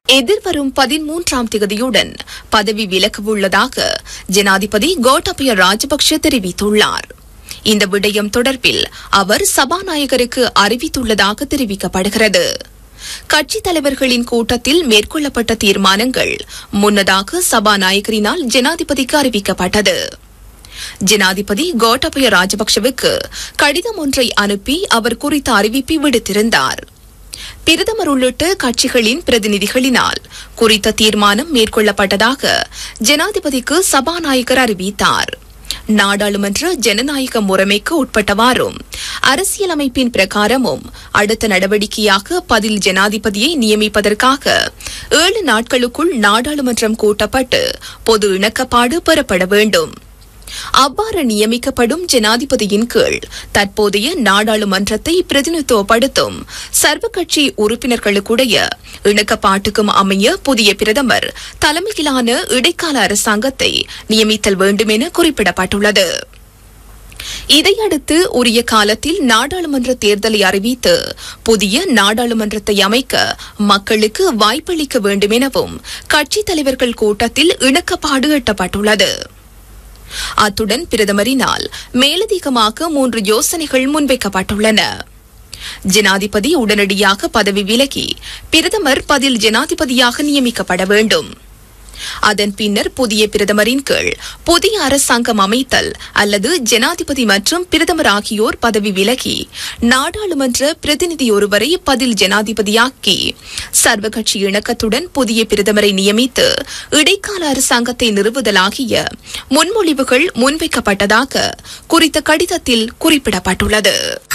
எதிர்வரும் பதிமூன்றாம் தேதியுடன் பதவி விலகவுள்ளதாக ஜனாதிபதி கோட்டபய ராஜபக்ஷ தெரிவித்துள்ளார் இந்த விடயம் தொடர்பில் அவர் சபாநாயகருக்கு அறிவித்துள்ளதாக தெரிவிக்கப்படுகிறது கட்சித் தலைவர்களின் கூட்டத்தில் மேற்கொள்ளப்பட்ட தீர்மானங்கள் முன்னதாக சபாநாயகரினால் ஜனாதிபதிக்கு அறிவிக்கப்பட்டது ஜனாதிபதி கோட்டபய ராஜபக்ஷவுக்கு கடிதம் ஒன்றை அனுப்பி அவர் குறித்த அறிவிப்பை விடுத்திருந்தார் பிரதமர் உள்ளிட்ட கட்சிகளின் பிரதிநிதிகளினால் குறித்த தீர்மானம் மேற்கொள்ளப்பட்டதாக ஜனாதிபதிக்கு சபாநாயகர் அறிவித்தார் நாடாளுமன்ற ஜனநாயக முறைமைக்கு உட்பட்டவாறும் அரசியலமைப்பின் பிரகாரமும் அடுத்த நடவடிக்கையாக பதில் ஜனாதிபதியை நியமிப்பதற்காக ஏழு நாட்களுக்குள் நாடாளுமன்றம் கூட்டப்பட்டு பொது இணக்கப்பாடு பெறப்பட வேண்டும் அவ்வாறு நியமிக்கப்படும் ஜனாதிபதியின் கீழ் தற்போதைய நாடாளுமன்றத்தை பிரதிநிதித்துவப்படுத்தும் சர்வகட்சி உறுப்பினர்களுக்குடைய இணக்கப்பாட்டுக்கும் அமைய புதிய பிரதமர் தலைமையிலான இடைக்கால அரசாங்கத்தை நியமித்தல் வேண்டும் என குறிப்பிடப்பட்டுள்ளது இதையடுத்து உரிய காலத்தில் நாடாளுமன்ற தேர்தலை அறிவித்து புதிய நாடாளுமன்றத்தை அமைக்க மக்களுக்கு வாய்ப்பளிக்க வேண்டும் எனவும் கட்சித் தலைவர்கள் கூட்டத்தில் இணக்கப்பாடு எட்டப்பட்டுள்ளது அத்துடன் பிரதமரினால் மேலதிகமாக மூன்று யோசனைகள் முன்வைக்கப்பட்டுள்ளன ஜனாதிபதி உடனடியாக பதவி விலகி பிரதமர் பதில் ஜனாதிபதியாக நியமிக்கப்பட வேண்டும் அதன் பின்னர் புதிய பிரதமரின் கீழ் புதிய அரசாங்கம் அமைத்தல் அல்லது ஜனாதிபதி மற்றும் பிரதமர் ஆகியோர் பதவி விலகி நாடாளுமன்ற பிரதிநிதி ஒருவரை பதில் ஜனாதிபதியாக்கி சர்வகட்சி இணக்கத்துடன் புதிய பிரதமரை நியமித்து இடைக்கால அரசாங்கத்தை நிறுவுதல் ஆகிய முன்மொழிவுகள் முன்வைக்கப்பட்டதாக குறித்த கடிதத்தில் குறிப்பிடப்பட்டுள்ளது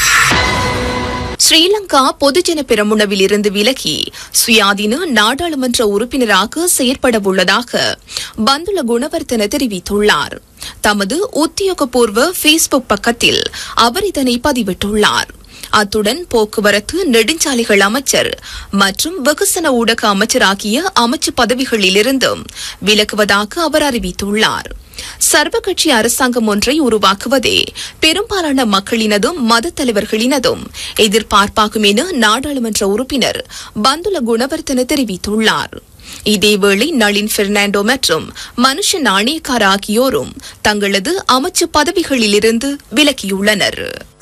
ஸ்ரீலங்கா பொதுஜன பெரமுனவில் இருந்து விலகி சுயாதீன நாடாளுமன்ற உறுப்பினராக செயற்படவுள்ளதாக பந்துல குணவர்த்தன தெரிவித்துள்ளார் தமது உத்தியோகபூர்வ ஃபேஸ்புக் பக்கத்தில் அவர் இதனை பதிவிட்டுள்ளார் அத்துடன் போக்குவரத்து நெடுஞ்சாலைகள் அமைச்சர் மற்றும் வெகுசன ஊடக அமைச்சர் ஆகிய அமைச்சு பதவிகளிலிருந்தும் விலகுவதாக அவர் அறிவித்துள்ளார் சர்வகட்சி அரசாங்கம் ஒன்றை உருவாக்குவதே பெரும்பாலான மக்களினதும் மத தலைவர்களினதும் எதிர்பார்ப்பாகும் என நாடாளுமன்ற உறுப்பினர் பந்துல குணவர்த்தன தெரிவித்துள்ளார் இதேவேளை நளின் பெர்னாண்டோ மற்றும் மனுஷ நாணயக்கார் ஆகியோரும் தங்களது அமைச்சு பதவிகளிலிருந்து விலகியுள்ளனர்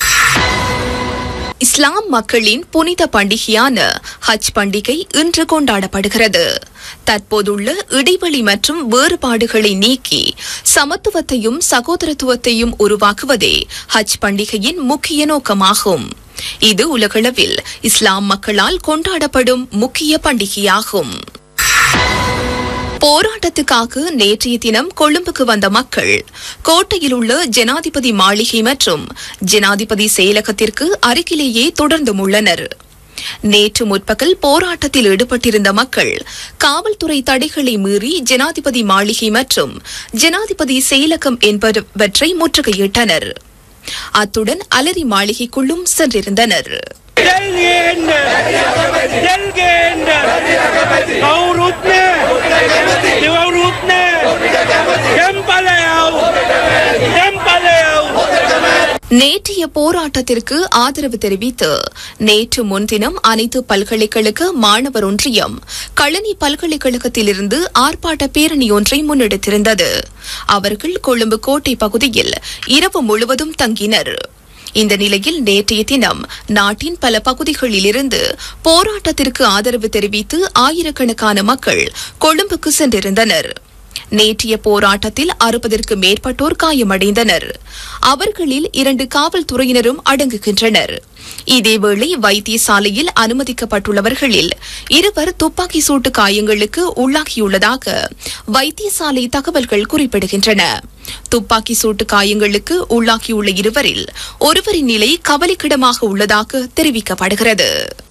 இஸ்லாம் மக்களின் புனித பண்டிகையான ஹஜ் பண்டிகை இன்று கொண்டாடப்படுகிறது தற்போதுள்ள இடைவெளி மற்றும் வேறுபாடுகளை நீக்கி சமத்துவத்தையும் சகோதரத்துவத்தையும் உருவாக்குவதே ஹஜ் பண்டிகையின் முக்கிய நோக்கமாகும் இது உலகளவில் இஸ்லாம் மக்களால் கொண்டாடப்படும் முக்கிய பண்டிகையாகும் போராட்டத்துக்காக நேற்றைய தினம் கொழும்புக்கு வந்த மக்கள் கோட்டையில் உள்ள ஜனாதிபதி மாளிகை மற்றும் ஜனாதிபதி செயலகத்திற்கு அருகிலேயே தொடர்ந்தும் உள்ளனர் நேற்று முற்பகல் போராட்டத்தில் ஈடுபட்டிருந்த மக்கள் காவல்துறை தடைகளை மீறி ஜனாதிபதி மாளிகை மற்றும் ஜனாதிபதி செயலகம் என்பவற்றை முற்றுகையிட்டனர் அத்துடன் அலரி மாளிகைக்குள்ளும் சென்றிருந்தனர் Delgende! Delgende! Kawrutne! Kawrutne! Kempaleo! Kempaleo! நேற்றைய போராட்டத்திற்கு ஆதரவு தெரிவித்து நேற்று முன்தினம் அனைத்து பல்கலைக்கழக மாணவர் ஒன்றியம் களனி பல்கலைக்கழகத்திலிருந்து ஆர்ப்பாட்ட பேரணி ஒன்றை முன்னெடுத்திருந்தது அவர்கள் கொழும்பு கோட்டை பகுதியில் இரவு முழுவதும் தங்கினர் இந்த நிலையில் நேற்றைய தினம் நாட்டின் பல பகுதிகளிலிருந்து போராட்டத்திற்கு ஆதரவு தெரிவித்து ஆயிரக்கணக்கான மக்கள் கொழும்புக்கு சென்றிருந்தனர் நேற்றைய போராட்டத்தில் அறுபதற்கு மேற்பட்டோர் காயமடைந்தனர் அவர்களில் இரண்டு காவல்துறையினரும் அடங்குகின்றனர் இதேவேளை வைத்தியசாலையில் அனுமதிக்கப்பட்டுள்ளவர்களில் இருவர் துப்பாக்கி சூட்டு காயங்களுக்கு உள்ளாகியுள்ளதாக வைத்தியசாலை தகவல்கள் குறிப்பிடுகின்றன துப்பாக்கி சூட்டு காயங்களுக்கு உள்ளாகியுள்ள இருவரில் ஒருவரின் நிலை கவலைக்கிடமாக உள்ளதாக தெரிவிக்கப்படுகிறது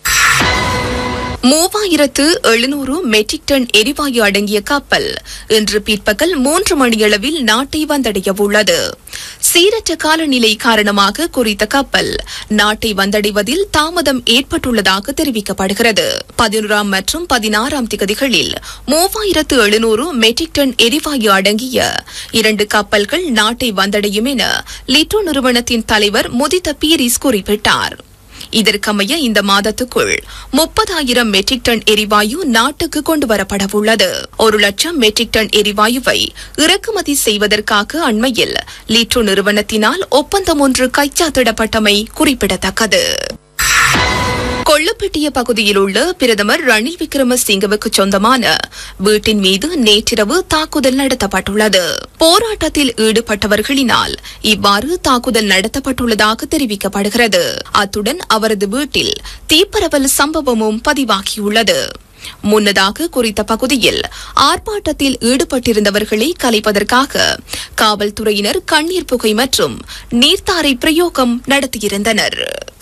மூவாயிரத்து எழுநூறு மெட்ரிக் டன் எரிவாயு அடங்கிய கப்பல் இன்று பிற்பகல் மூன்று மணியளவில் நாட்டை வந்தடைய உள்ளது சீரற்ற காலநிலை காரணமாக குறித்த கப்பல் நாட்டை வந்தடைவதில் தாமதம் ஏற்பட்டுள்ளதாக தெரிவிக்கப்படுகிறது பதினோராம் மற்றும் பதினாறாம் திகதிகளில் மூவாயிரத்து எழுநூறு மெட்ரிக் டன் எரிவாயு அடங்கிய இரண்டு கப்பல்கள் நாட்டை வந்தடையும் என லிட்டோ நிறுவனத்தின் தலைவர் முதித்த பீரிஸ் குறிப்பிட்டார் இதற்கமைய இந்த மாதத்துக்குள் முப்பதாயிரம் மெட்ரிக் டன் எரிவாயு நாட்டுக்கு கொண்டு வரப்படவுள்ளது ஒரு லட்சம் மெட்ரிக் டன் எரிவாயுவை இறக்குமதி செய்வதற்காக அண்மையில் லிட்ரோ நிறுவனத்தினால் ஒப்பந்தம் ஒன்று கைச்சாத்திடப்பட்டமை குறிப்பிடத்தக்கது கொல்லப்பட்டிய பகுதியில் உள்ள பிரதமர் ரணில் விக்ரமசிங்கவுக்கு சொந்தமான வீட்டின் மீது நேற்றிரவு தாக்குதல் நடத்தப்பட்டுள்ளது போராட்டத்தில் ஈடுபட்டவர்களினால் இவ்வாறு தாக்குதல் நடத்தப்பட்டுள்ளதாக தெரிவிக்கப்படுகிறது அத்துடன் அவரது வீட்டில் தீப்பரவல் சம்பவமும் பதிவாகியுள்ளது முன்னதாக குறித்த பகுதியில் ஆர்ப்பாட்டத்தில் ஈடுபட்டிருந்தவர்களை கலைப்பதற்காக காவல்துறையினர் கண்ணீர் புகை மற்றும் நீர்த்தாரை பிரயோகம் நடத்தியிருந்தனர்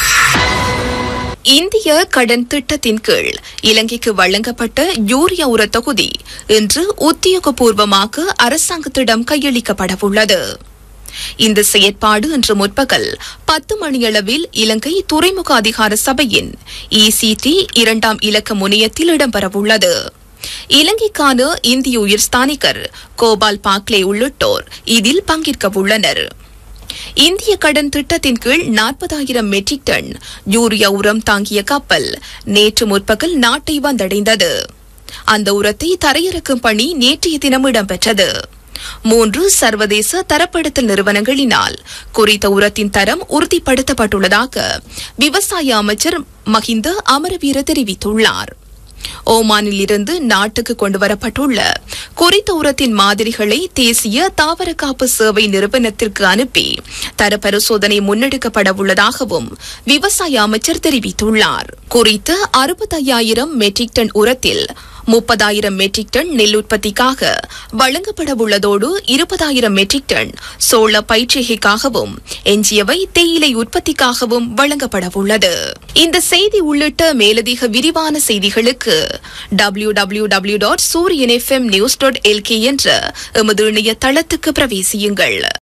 இந்திய கடன் திட்டத்தின் கீழ் இலங்கைக்கு வழங்கப்பட்ட யூரியா உர தொகுதி இன்று உத்தியோகபூர்வமாக அரசாங்கத்திடம் கையளிக்கப்படவுள்ளது இந்த செயற்பாடு இன்று முற்பகல் பத்து மணியளவில் இலங்கை துறைமுக அதிகார சபையின் இசிடி இரண்டாம் இலக்க முனையத்தில் இடம்பெறவுள்ளது இலங்கைக்கான இந்திய உயர்ஸ்தானிகர் கோபால் பாக்லே உள்ளிட்டோர் இதில் பங்கேற்க உள்ளனர் இந்திய கடன் திட்டத்தின் கீழ் நாற்பதாயிரம் மெட்ரிக் டன் யூரியா உரம் தாங்கிய கப்பல் நேற்று முற்பகல் நாட்டை வந்தடைந்தது அந்த உரத்தை தரையிறக்கும் பணி நேற்றைய தினம் இடம்பெற்றது மூன்று சர்வதேச தரப்படுத்தல் நிறுவனங்களினால் குறித்த உரத்தின் தரம் உறுதிப்படுத்தப்பட்டுள்ளதாக விவசாய அமைச்சர் மஹிந்த அமரவீர தெரிவித்துள்ளார் ஓமானில் இருந்து நாட்டுக்கு கொண்டுவரப்பட்டுள்ள குறித்த உரத்தின் மாதிரிகளை தேசிய தாவர காப்பு சேவை நிறுவனத்திற்கு அனுப்பி தர பரிசோதனை முன்னெடுக்கப்பட உள்ளதாகவும் விவசாய அமைச்சர் தெரிவித்துள்ளார் குறித்த அறுபத்தையாயிரம் மெட்ரிக் டன் உரத்தில் முப்பதாயிரம் மெட்ரிக் டன் நெல் உற்பத்திக்காக வழங்கப்பட உள்ளதோடு இருபதாயிரம் மெட்ரிக் டன் சோள பயிற்சிகைக்காகவும் எஞ்சியவை தேயிலை உற்பத்திக்காகவும் வழங்கப்பட உள்ளது இந்த செய்தி உள்ளிட்ட மேலதிக விரிவான செய்திகளுக்கு W W W dot Sooriyan FM news dot LK என்ற எமது இணைய தளத்துக்கு பிரவேசியுங்கள்